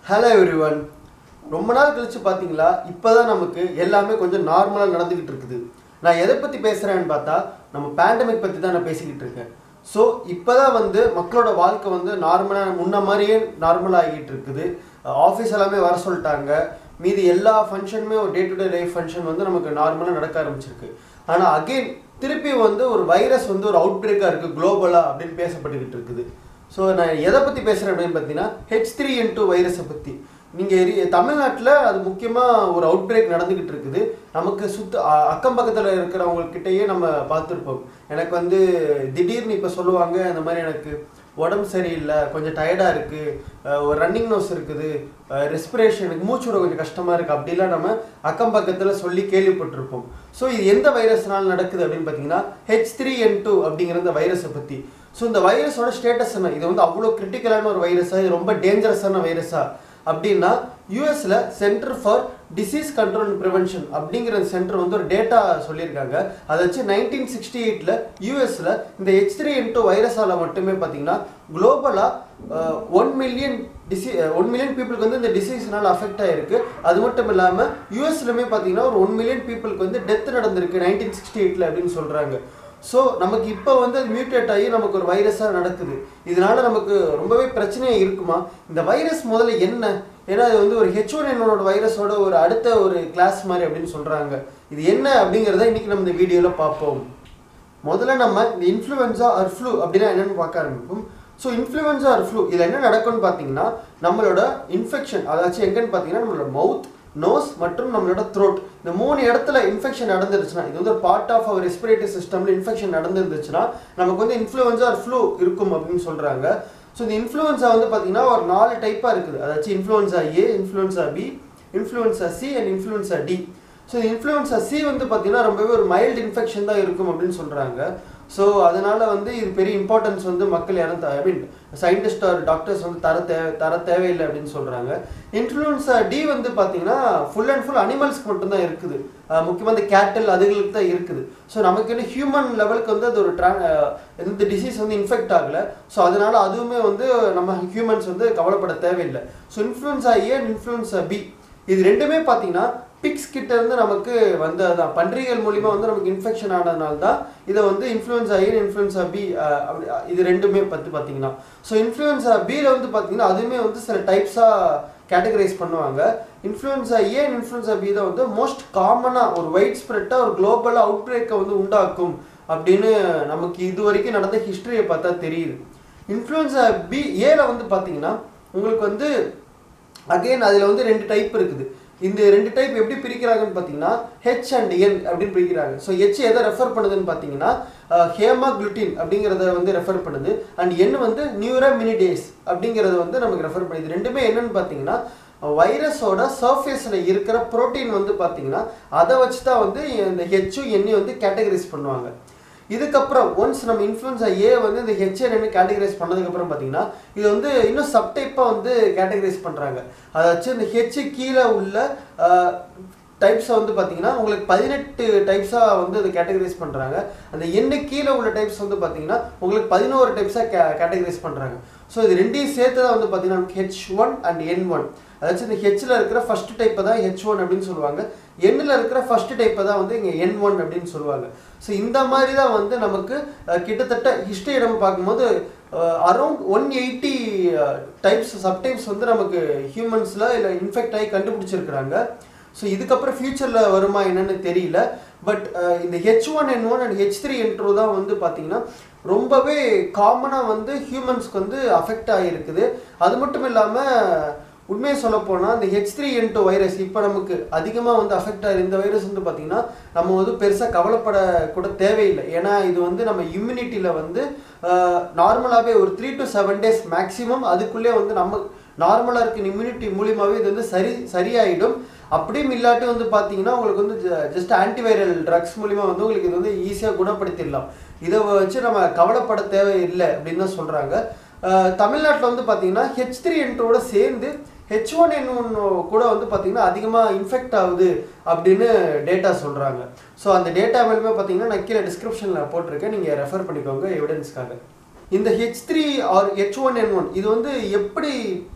hello everyone ரொம்ப நாள் கழிச்சு பார்த்தீங்களா இப்போதான் நமக்கு எல்லாமே கொஞ்சம் நார்மலாக நடந்துக்கிட்டு இருக்குது நான் எதை பற்றி பேசுகிறேன்னு பார்த்தா நம்ம பேண்டமிக் பற்றி தான் நான் பேசிக்கிட்டு இருக்கேன் ஸோ இப்போ தான் வந்து மக்களோட வாழ்க்கை வந்து நார்மலாக முன்ன மாதிரியே நார்மலாக ஆகிட்டு இருக்குது ஆஃபீஸ் எல்லாமே வர சொல்லிட்டாங்க மீதி எல்லா ஃபங்க்ஷனுமே ஒரு day to day life function வந்து நமக்கு நார்மலாக நடக்க ஆரம்பிச்சிருக்கு ஆனால் அகெயின் திருப்பி வந்து ஒரு வைரஸ் வந்து ஒரு அவுட் பிரேக்காக இருக்குது குளோபலாக அப்படின்னு பேசப்பட்டுக்கிட்டு இருக்குது ஸோ நான் எதை பற்றி பேசுகிறேன் அப்படின்னு பார்த்தீங்கன்னா ஹெச் த்ரீ என் டூ வைரஸை பற்றி நீங்கள் தமிழ்நாட்டில் அது முக்கியமாக ஒரு அவுட் பிரேக் நடந்துக்கிட்டு இருக்குது நமக்கு சுத்த அ- அக்கம் பக்கத்தில் இருக்கிறவங்கக்கிட்டயே நம்ம பார்த்துருப்போம் எனக்கு வந்து திடீர்னு இப்போ சொல்லுவாங்க இந்த மாதிரி எனக்கு உடம்பு சரியில்லை கொஞ்சம் டயர்டாக இருக்குது ஒரு ரன்னிங் நோஸ் இருக்குது ரெஸ்பிரேஷன் எனக்கு மூச்சு விட கொஞ்சம் கஷ்டமாக இருக்குது அப்படிலாம் நம்ம அக்கம் பக்கத்தில் சொல்லி கேள்விப்பட்டிருப்போம் ஸோ இது எந்த வைரஸ்னால நடக்குது அப்படின்னு பார்த்தீங்கன்னா ஹெச் த்ரீ என் டூ அப்படிங்கிற இந்த வைரஸை பற்றி ஸோ இந்த வைரஸோட ஸ்டேட்டஸ் என்ன இது வந்து அவ்வளோ கிரிட்டிக்கலான ஒரு வைரஸா இது ரொம்ப டேஞ்சரஸான வைரஸா அப்படின்னா யூஎஸ்ல centre for disease control and prevention அப்படிங்கிற சென்டர் வந்து ஒரு டேட்டா சொல்லியிருக்காங்க அதை வச்சு நைன்டீன் சிக்ஸ்டி எயிட்டில் யூஎஸ்ல இந்த ஹெச் த்ரீ இன்டூ வைரஸால் மட்டுமே பார்த்தீங்கன்னா குளோபலாக ஒன் மில்லியன் டிசி ஒன் மில்லியன் பீப்புளுக்கு வந்து இந்த டிசீஸ்னால அஃபெக்ட் ஆயிருக்கு அது மட்டும் இல்லாமல் யூஎஸ்லுமே பார்த்தீங்கன்னா ஒரு ஒன் மில்லியன் பீப்புளுக்கு வந்து டெத் நடந்திருக்கு நைன்டீன் சிக்ஸ்டி எயிட்டில் அப்படின்னு சொல்கிறாங்க ஸோ நமக்கு இப்போ வந்து அது மியூட்டேட் ஆகி நமக்கு ஒரு வைரஸாக நடக்குது இதனால நமக்கு ரொம்பவே பிரச்சனையாக இருக்குமா இந்த வைரஸ் முதல்ல என்ன ஏன்னா அது வந்து ஒரு ஹெச் ஒன் என்னோட வைரஸோட ஒரு அடுத்த ஒரு கிளாஸ் மாதிரி அப்படின்னு சொல்கிறாங்க இது என்ன அப்படிங்கிறத இன்னைக்கு நம்ம இந்த வீடியோவில் பார்ப்போம் முதல்ல நம்ம இந்த இன்ஃப்ளூயன்ஸா ஆர் ஃப்ளூ அப்படின்னா என்னன்னு பார்க்க ஆரம்பிப்போம் ஸோ இன்ஃப்ளூயன்ஸா ஆர் ஃப்ளூ இதில் என்ன நடக்கும்னு பார்த்தீங்கன்னா நம்மளோட இன்ஃபெக்ஷன் அதாச்சும் எங்கன்னு பார்த்தீங்கன்னா நம்மளோட மவுத் நோஸ் மற்றும் நம்மளோட த்ரோட் இந்த மூணு இடத்துல இன்ஃபெக்ஷன் நடந்துருச்சுன்னா இது வந்து ஒரு பார்ட் ஆஃப் அவர் ரெஸ்பிரேட்டரி சிஸ்டம்ல இன்ஃபெக்ஷன் நடந்துருந்துச்சுன்னா நமக்கு வந்து இன்ஃப்ளூயன்ஸா ஆர் ஃப்ளூ இருக்கும் அப்படின்னு சொல்றாங்க ஸோ இந்த இன்ஃப்ளூயன்ஸா வந்து பார்த்தீங்கன்னா ஒரு நாலு டைப்பாக இருக்குது அதாச்சும் influenza A influenza B influenza C and influenza D so influenza C வந்து பார்த்தீங்கன்னா ரொம்பவே ஒரு மைல்டு இன்ஃபெக்ஷன் தான் இருக்கும் அப்படின்னு சொல்கிறாங்க ஸோ அதனால வந்து இது பெரிய இம்பார்ட்டன்ஸ் வந்து மக்கள் யாரும் I mean scientist or doctors வந்து தர தேவை தர தேவையில்லை அப்படின்னு சொல்கிறாங்க இன்ஃப்ளூயன்ஸா டி வந்து பார்த்தீங்கன்னா ஃபுல் அண்ட் ஃபுல் அனிமல்ஸ்க்கு மட்டும்தான் இருக்குது முக்கியமாக இந்த கேட்டல் அதுகளுக்கு தான் இருக்குது ஸோ நமக்கு என்ன ஹியூமன் லெவலுக்கு வந்து அது ஒரு ட்ரா இந்த டிசீஸ் வந்து இன்ஃபெக்ட் ஆகலை ஸோ அதனால அதுவுமே வந்து நம்ம ஹியூமன்ஸ் வந்து கவலைப்பட தேவையில்லை so influenza A and influenza B இது ரெண்டுமே பார்த்தீங்கன்னா பிக்ஸ் கிட்ட இருந்து நமக்கு வந்து அதான் பன்றிகள் மூலிமா வந்து நமக்கு இன்ஃபெக்ஷன் ஆனதுனால தான் இதை வந்து இன்ஃப்ளூயன்ஸா ஏ இன்ஃப்ளூயன்ஸா பி அப்படி இது ரெண்டுமே பற்றி பார்த்தீங்கன்னா ஸோ இன்ஃப்ளூயன்ஸா பியில் வந்து பார்த்தீங்கன்னா அதுவுமே வந்து சில டைப்ஸாக கேட்டகரைஸ் பண்ணுவாங்க இன்ஃப்ளூயன்ஸா ஏ இன்ஃப்ளூயன்ஸா பி தான் வந்து மோஸ்ட் காமனாக ஒரு வைட் ஸ்ப்ரெட்டாக ஒரு குளோபலாக அவுட் பிரேக்கை வந்து உண்டாக்கும் அப்படின்னு நமக்கு இது வரைக்கும் நடந்த ஹிஸ்டரியை பார்த்தா தெரியுது இன்ஃப்ளூயன்ஸா பி ஏல வந்து பார்த்தீங்கன்னா உங்களுக்கு வந்து அகைன் அதில் வந்து ரெண்டு டைப் இருக்குது இந்த ரெண்டு டைப் எப்படி பிரிக்கிறாங்கன்னு பார்த்தீங்கன்னா ஹெச் அண்ட் என் அப்படின்னு பிரிக்கிறாங்க ஸோ ஹெச் எதை ரெஃபர் பண்ணுதுன்னு பார்த்தீங்கன்னா ஹேமா குளுட்டின் அப்படிங்கிறத வந்து ரெஃபர் பண்ணுது அண்ட் என் வந்து நியூரமினிடேஸ் அப்படிங்கிறத வந்து நமக்கு ரெஃபர் பண்ணுது ரெண்டுமே என்னன்னு பார்த்தீங்கன்னா வைரஸோட சர்ஃபேஸில் இருக்கிற புரோட்டீன் வந்து பார்த்தீங்கன்னா அதை வச்சு தான் வந்து இந்த ஹெச்சும் எண்ணையும் வந்து கேட்டகரைஸ் பண்ணுவாங்க இதுக்கப்புறம் ஒன்ஸ் நம்ம இன்ஃப்ளூன்ஸா ஏ வந்து இந்த ஹெச்என் கேட்டகரைஸ் பண்ணதுக்கப்புறம் பார்த்தீங்கன்னா இது வந்து இன்னும் சப்டைப்பாக வந்து கேட்டகரைஸ் பண்ணுறாங்க அதாச்சும் இந்த ஹெச் கீழே உள்ள டைப்ஸை வந்து பார்த்தீங்கன்னா உங்களுக்கு பதினெட்டு டைப்ஸாக வந்து அதை கேட்டகரைஸ் பண்ணுறாங்க அந்த எண்ணு கீழே உள்ள டைப்ஸ் வந்து பார்த்தீங்கன்னா உங்களுக்கு பதினோரு டைப்ஸாக கே கேட்டகரைஸ் பண்ணுறாங்க ஸோ இது ரெண்டையும் சேர்த்து தான் வந்து பார்த்தீங்கன்னா H one and N one அதாச்சும் இந்த ஹெச்சில் இருக்கிற ஃபர்ஸ்ட் டைப்பை தான் ஹெச் ஒன் அப்படின்னு சொல்லுவாங்க எண்ணில் இருக்கிற ஃபர்ஸ்ட் டைப்பை தான் வந்து இங்கே என் ஒன் அப்படின்னு சொல்லுவாங்க ஸோ இந்த மாதிரி தான் வந்து நமக்கு அஹ், கிட்டத்தட்ட ஹிஸ்ட்ரி நம்ம பார்க்கும்போது around one eighty types subtypes வந்து நமக்கு ஹியூமன்ஸில் இல்லை இன்ஃபெக்ட் ஆகி கண்டுபிடிச்சிருக்கிறாங்க ஸோ இதுக்கப்புறம் ஃபியூச்சரில் வருமா என்னன்னு தெரியல பட் இந்த H one N one and H three என்ட்ரோ தான் வந்து பார்த்தீங்கன்னா ரொம்பவே காமனாக வந்து ஹியூமன்ஸ்க்கு வந்து அஃபெக்ட் ஆகிருக்குது அது மட்டும் இல்லாமல் உண்மையை சொல்ல போனால் இந்த H three N two virus இப்போ நமக்கு அதிகமாக வந்து அஃபெக்ட் ஆகிற இந்த வைரஸ் வந்து பார்த்திங்கன்னா நம்ம வந்து பெருசாக கவலைப்பட கூட தேவையில்லை ஏன்னா இது வந்து நம்ம இம்யூனிட்டியில் வந்து நார்மலாகவே ஒரு three to seven days maximum அதுக்குள்ளே வந்து நம்ம நார்மலாக இருக்க இம்யூனிட்டி மூலியமாகவே இது வந்து சரி சரியாயிடும் அப்படியும் இல்லாட்டி வந்து பார்த்தீங்கன்னா உங்களுக்கு வந்து ஜஸ்ட் ஆன்டிவைரல் ட்ரக்ஸ் மூலிமா வந்து உங்களுக்கு இது வந்து ஈஸியாக குணப்படுத்திடலாம் இதை வச்சு நம்ம கவலைப்பட தேவையில்லை அப்படின்னு தான் சொல்கிறாங்க தமிழ்நாட்டில் வந்து பார்த்தீங்கன்னா ஹெச் த்ரீ என்ட்ரோட சேர்ந்து ஹெச் ஒன் என் ஒன் கூட வந்து பார்த்தீங்கன்னா அதிகமாக இன்ஃபெக்ட் ஆகுது அப்படின்னு டேட்டா சொல்கிறாங்க ஸோ அந்த டேட்டா மேலுமே பார்த்தீங்கன்னா நான் கீழே டிஸ்கிரிப்ஷனில் போட்டிருக்கேன் நீங்கள் ரெஃபர் பண்ணிக்கோங்க எவிடன்ஸ்க்காக இந்த H three or H one N one இது வந்து எப்படி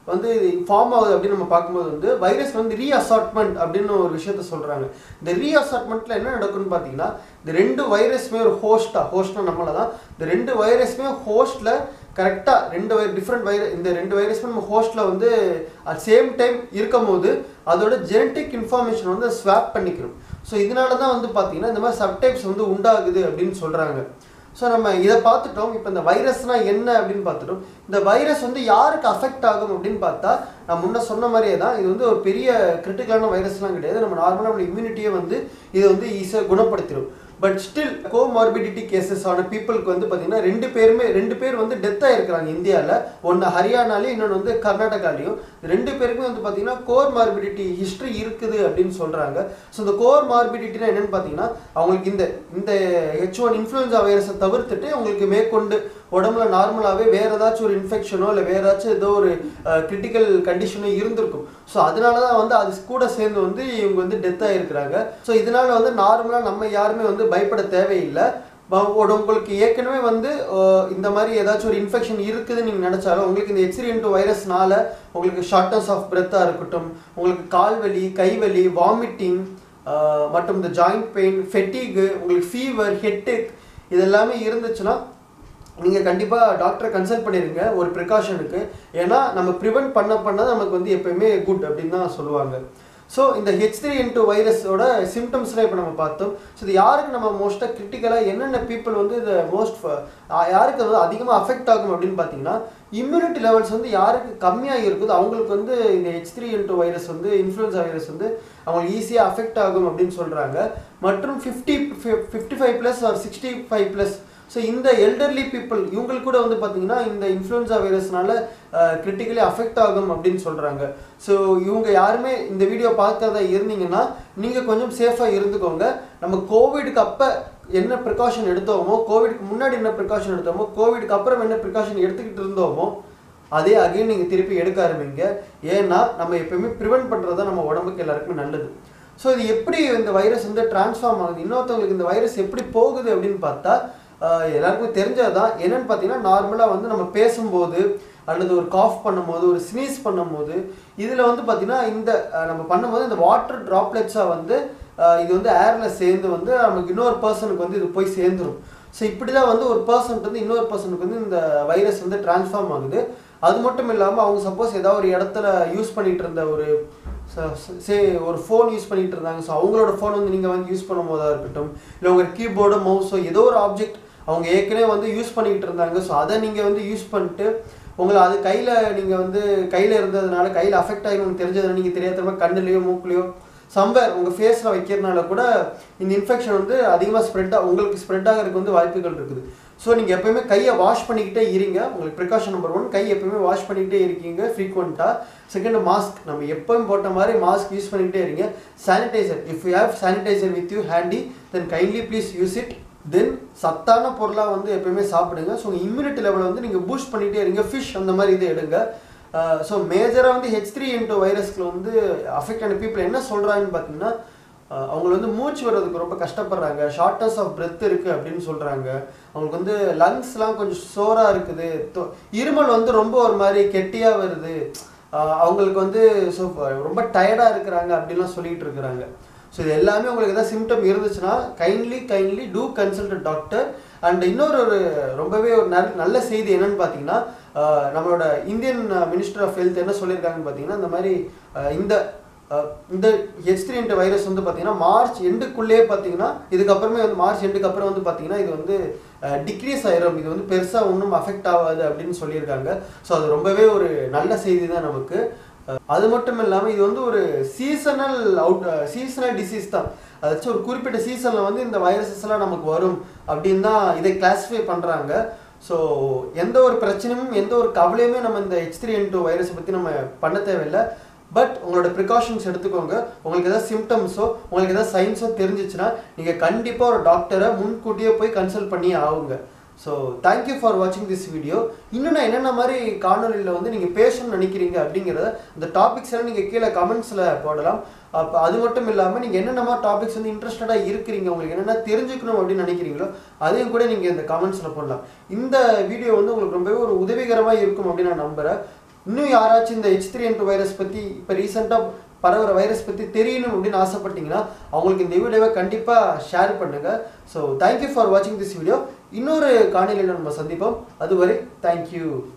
வந்து ஃபார்ம் ஆகுது அப்படின்னு நம்ம பார்க்கும்போது வந்து வைரஸ் வந்து ரீஅசார்ட்மெண்ட் அப்படின்னு ஒரு விஷயத்த சொல்கிறாங்க இந்த ரீஅசார்ட்மெண்ட்டில் என்ன நடக்கும்னு பார்த்தீங்கன்னா இந்த ரெண்டு வைரஸுமே ஒரு ஹோஸ்டா ஹோஸ்ட்னா நம்மள தான் இந்த ரெண்டு வைரஸுமே ஹோஸ்ட்டில் கரெக்டாக ரெண்டு வை டிஃப்ரெண்ட் வைரஸ் இந்த ரெண்டு வைரஸுமே நம்ம ஹோஸ்ட்டில் வந்து அட் சேம் டைம் இருக்கும் போது அதோட ஜெனட்டிக் இன்ஃபர்மேஷன் வந்து ஸ்வாப் பண்ணிக்கிறோம் ஸோ இதனால தான் வந்து பார்த்தீங்கன்னா இந்த மாதிரி சப்டைப்ஸ் வந்து உண்டாகுது அப்படின்னு சொல்கிறாங்க ஸோ நம்ம இதை பார்த்துட்டோம் இப்போ இந்த வைரஸ்னால் என்ன அப்படின்னு பார்த்துட்டோம் இந்த வைரஸ் வந்து யாருக்கு அஃபெக்ட் ஆகும் அப்படின்னு பார்த்தா நான் முன்ன சொன்ன மாதிரியே தான் இது வந்து ஒரு பெரிய கிரிட்டிக்கலான வைரஸ்லாம் கிடையாது நம்ம நார்மலாக நம்ம இம்யூனிட்டியை வந்து இதை வந்து ஈஸியாக குணப்படுத்திடும் பட் ஸ்டில் கோமார்பிடிட்டி கேசஸ் ஆன பீப்புளுக்கு வந்து பார்த்தீங்கன்னா ரெண்டு பேருமே ரெண்டு பேர் வந்து டெத் ஆயிருக்கிறாங்க இந்தியாவில் ஒன்று ஹரியானாலையும் இன்னொன்று வந்து கர்நாடகாலையும் ரெண்டு பேருக்குமே வந்து பார்த்தீங்கன்னா கோர் மார்பிடிட்டி ஹிஸ்ட்ரி இருக்குது அப்படின்னு சொல்கிறாங்க ஸோ இந்த கோர் மார்பிடிட்டினா என்னன்னு பார்த்தீங்கன்னா அவங்களுக்கு இந்த இந்த ஹெச் ஒன் இன்ஃப்ளூயன்சா வைரஸை தவிர்த்துட்டு அவங்களுக்கு மேற்கொண்டு உடம்புல நார்மலாகவே வேற ஏதாச்சும் ஒரு இன்ஃபெக்ஷனோ இல்லை வேற ஏதாச்சும் ஏதோ ஒரு கிரிட்டிக்கல் கண்டிஷனோ இருந்திருக்கும் ஸோ அதனால தான் வந்து அது கூட சேர்ந்து வந்து இவங்க வந்து டெத் ஆகிருக்கிறாங்க ஸோ இதனால வந்து நார்மலாக நம்ம யாருமே வந்து பயப்பட தேவையில்லை ப- ஒரு உங்களுக்கு ஏற்கனவே வந்து அஹ், இந்த மாதிரி ஏதாச்சும் ஒரு இன்ஃபெக்ஷன் இருக்குதுன்னு நீங்கள் நினச்சாலும் உங்களுக்கு இந்த எக்ஸ்ரீன்ட்டு வைரஸ்னால உங்களுக்கு ஷார்ட்னஸ் ஆஃப் பிரெத்தாக இருக்கட்டும் உங்களுக்கு கால் வலி கைவலி வாமிட்டிங் மற்றும் இந்த ஜாயிண்ட் பெயின் ஃபெட்டிகு உங்களுக்கு ஃபீவர் ஹெட்டேக் இது எல்லாமே இருந்துச்சுன்னா நீங்கள் கண்டிப்பாக டாக்டரை கன்சல்ட் பண்ணிடுங்க ஒரு ப்ரிகாஷனுக்கு ஏன்னா நம்ம ப்ரிவென்ட் பண்ண பண்ண நமக்கு வந்து எப்பயுமே குட் அப்படின்னு தான் சொல்லுவாங்க ஸோ இந்த ஹெச் த்ரீ இன்டூ வைரஸோட சிம்டம்ஸ்லாம் இப்போ நம்ம பார்த்தோம் ஸோ இது யாருக்கு நம்ம மோஸ்ட்டாக கிரிட்டிக்கலாக என்னென்ன பீப்புள் வந்து இதை மோஸ்ட் யாருக்கு வந்து அதிகமாக அஃபெக்ட் ஆகும் அப்படின்னு பார்த்தீங்கன்னா இம்யூனிட்டி லெவல்ஸ் வந்து யாருக்கு கம்மியாக இருக்குதோ அவங்களுக்கு வந்து இந்த ஹெச் த்ரீ இன்டூ வைரஸ் வந்து இன்ஃப்ளூயன்ஸா வைரஸ் வந்து அவங்களுக்கு ஈஸியாக அஃபெக்ட் ஆகும் அப்படின்னு சொல்கிறாங்க மற்றும் fifty fifty five plus or sixty five plus so இந்த எல்டர்லி பீப்புள் இவங்களுக்கு கூட வந்து பார்த்தீங்கன்னா இந்த இன்ஃப்ளூயன்ஸா வைரஸ்னால கிரிட்டிக்கலி அஃபெக்ட் ஆகும் அப்படின்னு சொல்கிறாங்க ஸோ இவங்க யாருமே இந்த வீடியோ பார்க்கறதா இருந்தீங்கன்னா நீங்கள் கொஞ்சம் சேஃபாக இருந்துக்கோங்க நம்ம கோவிடுக்கு அப்போ என்ன ப்ரிகாஷன் எடுத்தோமோ கோவிடுக்கு முன்னாடி என்ன ப்ரிகாஷன் எடுத்தோமோ கோவிடுக்கு அப்புறம் என்ன ப்ரிகாஷன் எடுத்துக்கிட்டு இருந்தோமோ அதே அகைன் நீங்கள் திருப்பி எடுக்க ஆரம்பிங்க ஏன்னா நம்ம எப்பயுமே ப்ரிவென்ட் பண்ணுறது தான் நம்ம உடம்புக்கு எல்லாருக்குமே நல்லது ஸோ இது எப்படி இந்த வைரஸ் வந்து டிரான்ஸ்ஃபார்ம் ஆகுது இன்னொருத்தவங்களுக்கு இந்த வைரஸ் எப்படி போகுது அப்படின்னு பார்த்தா ஆஹ் எல்லாருக்கும் தெரிஞ்சது தான் என்னன்னு பார்த்தீங்கன்னா நார்மலாக வந்து நம்ம பேசும்போது அல்லது ஒரு காஃப் பண்ணும்போது ஒரு ஸ்னீஸ் பண்ணும்போது இதில் வந்து பார்த்தீங்கன்னா இந்த ஆஹ் நம்ம பண்ணும்போது இந்த வாட்டர் ட்ராப்லெட்ஸாக வந்து ஆஹ் இது வந்து ஏரில் சேர்ந்து வந்து நமக்கு இன்னொரு பர்சனுக்கு வந்து இது போய் சேர்ந்துரும் ஸோ இப்படி தான் வந்து ஒரு பர்சன்ட் வந்து இன்னொரு பர்சனுக்கு வந்து இந்த வைரஸ் வந்து டிரான்ஸ்ஃபார்ம் ஆகுது அது மட்டும் இல்லாமல் அவங்க சப்போஸ் ஏதாவது ஒரு இடத்துல யூஸ் பண்ணிட்டு இருந்த ஒரு சே ஒரு ஃபோன் யூஸ் பண்ணிட்டு இருந்தாங்க ஸோ அவங்களோட ஃபோன் வந்து நீங்கள் வந்து யூஸ் பண்ணும் போதாக இருக்கட்டும் இல்லை உங்கள் கீபோர்டோ மவுஸோ ஏதோ ஒரு ஆப்ஜெக்ட் அவங்க ஏற்கனவே வந்து யூஸ் பண்ணிக்கிட்டு இருந்தாங்க ஸோ அதை நீங்கள் வந்து யூஸ் பண்ணிட்டு உங்களை அது கையில் நீங்கள் வந்து கையில் இருந்ததுனால கையில் அஃபெக்ட் ஆகி உங்களுக்கு தெரிஞ்சதுனால நீங்கள் தெரியாத கண்ணுலையோ மூக்குலையோ சம்பர் உங்கள் ஃபேஸில் வைக்கிறதுனால கூட இந்த இன்ஃபெக்ஷன் வந்து அதிகமாக ஸ்ப்ரெட் உங்களுக்கு ஸ்ப்ரெட் ஆகிறதுக்கு வந்து வாய்ப்புகள் இருக்குது ஸோ நீங்கள் எப்பயுமே கையை வாஷ் பண்ணிக்கிட்டே இருங்க உங்களுக்கு ப்ரிகாஷன் நம்பர் ஒன் கை எப்பயுமே வாஷ் பண்ணிக்கிட்டே இருக்கீங்க ஃப்ரீக்வெண்ட்டாக செகண்ட் மாஸ்க் நம்ம எப்பவும் போட்ட மாதிரி மாஸ்க் யூஸ் பண்ணிக்கிட்டே இருங்க sanitiser if you have sanitiser with you handy then kindly please use it then சத்தான பொருளாக வந்து எப்பயுமே சாப்பிடுங்க ஸோ உங்கள் இம்யூனிட்டி லெவலை வந்து நீங்கள் பூஸ்ட் பண்ணிகிட்டே இருங்க ஃபிஷ் அந்த மாதிரி இதை எடுங்க ஸோ மேஜராக வந்து ஹெச் த்ரீ இன்டூ வைரஸ்க்கு வந்து அஃபெக்ட் ஆன பீப்புள் என்ன சொல்கிறாங்கன்னு பார்த்தீங்கன்னா அஹ் அவங்க வந்து மூச்சு வர்றதுக்கு ரொம்ப கஷ்டப்படுறாங்க ஷார்ட்னஸ் ஆஃப் பிரெத் இருக்குது அப்படின்னு சொல்கிறாங்க அவங்களுக்கு வந்து லங்ஸ்லாம் கொஞ்சம் சோராக இருக்குது தொ- இருமல் வந்து ரொம்ப ஒரு மாதிரி கெட்டியாக வருது அஹ் அவங்களுக்கு வந்து ஸோ ரொம்ப டயர்டாக இருக்கிறாங்க அப்படின்லாம் சொல்லிட்டு இருக்கிறாங்க ஸோ இது எல்லாமே உங்களுக்கு ஏதாவது சிம்டம் இருந்துச்சுன்னா kindly kindly to consult doctor and இன்னொரு ஒரு ரொம்பவே ஒரு நல்ல நல்ல செய்தி என்னன்னு பார்த்தீங்கன்னா அஹ் நம்மளோட இந்தியன் மினிஸ்டர் ஆஃப் ஹெல்த் என்ன சொல்லியிருக்காங்கன்னு பார்த்தீங்கன்னா இந்த மாதிரி அஹ் இந்த அஹ் இந்த ஹெச் த்ரீ வைரஸ் வந்து பார்த்தீங்கன்னா மார்ச் எண்டுக்குள்ளேயே பார்த்தீங்கன்னா இதுக்கப்புறமே வந்து மார்ச் எண்டுக்கு அப்புறம் வந்து பார்த்தீங்கன்னா இது வந்து டிக்ரீஸ் ஆயிரும் இது வந்து பெருசாக ஒன்றும் அஃபெக்ட் ஆகாது அப்படின்னு சொல்லியிருக்காங்க ஸோ அது ரொம்பவே ஒரு நல்ல செய்தி தான் நமக்கு அஹ் அது மட்டும் இல்லாமல் இது வந்து ஒரு சீசனல் அவுட் சீசனல் டிசீஸ் தான் அதாச்சும் ஒரு குறிப்பிட்ட சீசனில் வந்து இந்த வைரஸஸ் எல்லாம் நமக்கு வரும் அப்படின்னு தான் இதை கிளாஸிஃபை பண்ணுறாங்க ஸோ எந்த ஒரு பிரச்சனையும் எந்த ஒரு கவலையுமே நம்ம இந்த ஹெச் த்ரீ என் டூ வைரஸை பற்றி நம்ம பண்ண தேவையில்லை பட் உங்களோட ப்ரிகாஷன்ஸ் எடுத்துக்கோங்க உங்களுக்கு ஏதாவது சிம்டம்ஸோ உங்களுக்கு ஏதாவது சைன்ஸோ தெரிஞ்சிச்சுன்னா நீங்கள் கண்டிப்பாக ஒரு டாக்டரை முன்கூட்டியே போய் கன்சல்ட் பண்ணி ஆகுங்க ஸோ தேங்க்யூ ஃபார் வாட்சிங் திஸ் வீடியோ இன்னும் நான் என்னென்ன மாதிரி காணொலியில் வந்து நீங்கள் பேசணும்னு நினைக்கிறீங்க அப்படிங்கிறத இந்த டாபிக்ஸ் எல்லாம் நீங்கள் கீழே கமெண்ட்ஸில் போடலாம் அப்போ அது மட்டும் இல்லாமல் நீங்கள் என்னென்ன மாதிரி டாபிக்ஸ் வந்து இன்ட்ரெஸ்டடாக இருக்கிறீங்க உங்களுக்கு என்னென்ன தெரிஞ்சுக்கணும் அப்படின்னு நினைக்கிறீங்களோ அதையும் கூட நீங்கள் இந்த கமெண்ட்ஸில் போடலாம் இந்த வீடியோ வந்து உங்களுக்கு ரொம்பவே ஒரு உதவிகரமாக இருக்கும் அப்படின்னு நான் நம்புகிறேன் இன்னும் யாராச்சும் இந்த ஹெச் த்ரீ என் வைரஸ் பற்றி இப்போ ரீசெண்டாக பரவுற வைரஸ் பற்றி தெரியணும் அப்படின்னு ஆசைப்பட்டீங்கன்னா அவங்களுக்கு இந்த வீடியோவை கண்டிப்பாக ஷேர் பண்ணுங்கள் ஸோ தேங்க்யூ ஃபார் வாட்சிங் திஸ் வீடியோ இன்னொரு காணொலியில் நம்ம சந்திப்போம் அதுவரை தேங்க்யூ